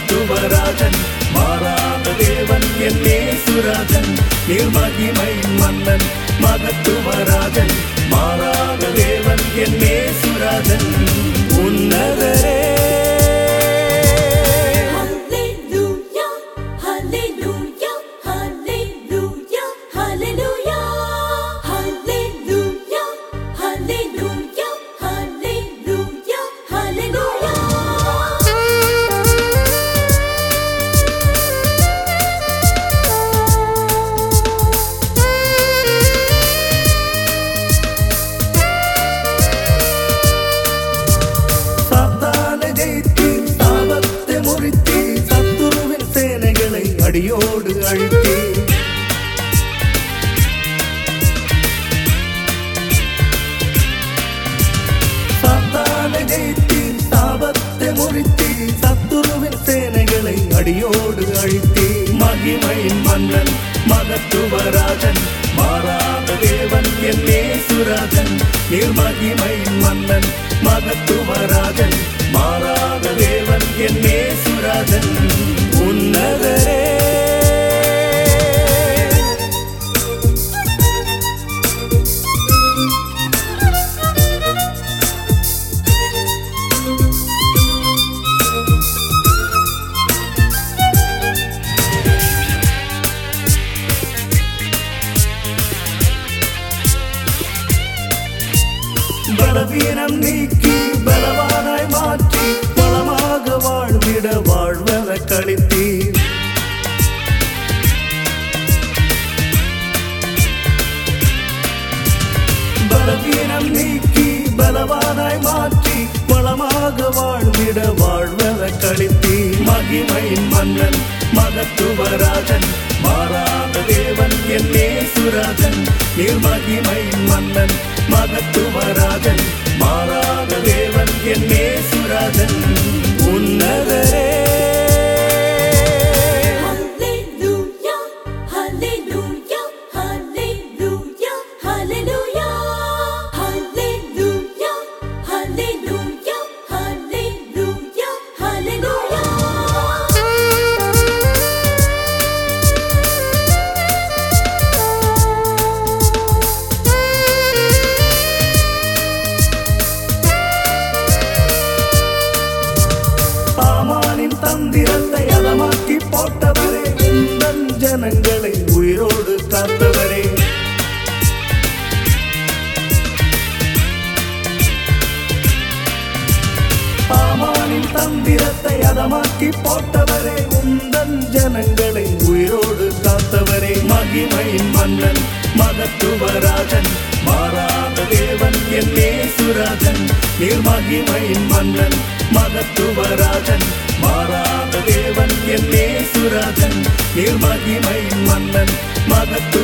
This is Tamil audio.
மகத்துவராஜன் மாறாத தேவன் என் நேசுராஜன் நிர்மகிமை மன்னன் மகத்துவராஜன் மாறாத தேவன் என் நேசுராஜன் உன்னதரே Hallelujah, hallelujah, hallelujah, hallelujah. Hallelujah, hallelujah, hallelujah, hallelujah. சாத்தானை ஜெயித்தீர் சாபத்தை முறித்தீர் சத்துருவின் சேனைகளை அடியோடு அழித்தீர் சாத்தானை ஜெயித்தீர் சாபத்தை முறித்தீர் சத்துருவின் சேனைகளை அடியோடு அழித்தீர் மகிமையின் மன்னன் மகத்துவராஜன் மாறாத தேவன் என் நேசுராஜன் நிர்மகிமையின் மன்னன் மகத்துவராஜன் மாறாத தேவன் என் நேசுராஜன் உன்னதரே பலவீனம் நீக்கி பலவானாய் மாற்றி பலமாக வாழ்ந்திட வாழ்வென கழித்தீர் பலவீனம் நீக்கி பலவானாய் மாற்றி பலமாக வாழ்ந்திட வாழ்வென கழித்தீர் மகிமையின் மன்னன் மகத்துவராஜன் மாறாத தேவன் என் நேசுராஜன் நிர்மகிமையின் மன்னன் மகத்துவராஜன் மாறாத தேவன் என் நேசுராஜன் உன்னதரே Hallelujah, hallelujah, hallelujah, hallelujah. Hallelujah, hallelujah, hallelujah, hallelujah. ஆமானின் தந்திரத்தை அதமாக்கி போட்டவரே உந்தன் ஜனங்களை உயிரோடு காத்தவரே ஆமானின் தந்திரத்தை அதமாக்கி போட்டவரே உந்தன் ஜனங்களை உயிரோடு காத்தவரே மகிமையின் மன்னன் மகத்துவராஜன் மாறாத தேவன் என் நேசுராஜன் நிர்மகிமையின் மன்னன் மகத்துவராஜன் மாறாத தேவன் என் நேசுராஜன் நிர்மகிமையின் மன்னன் மகத்து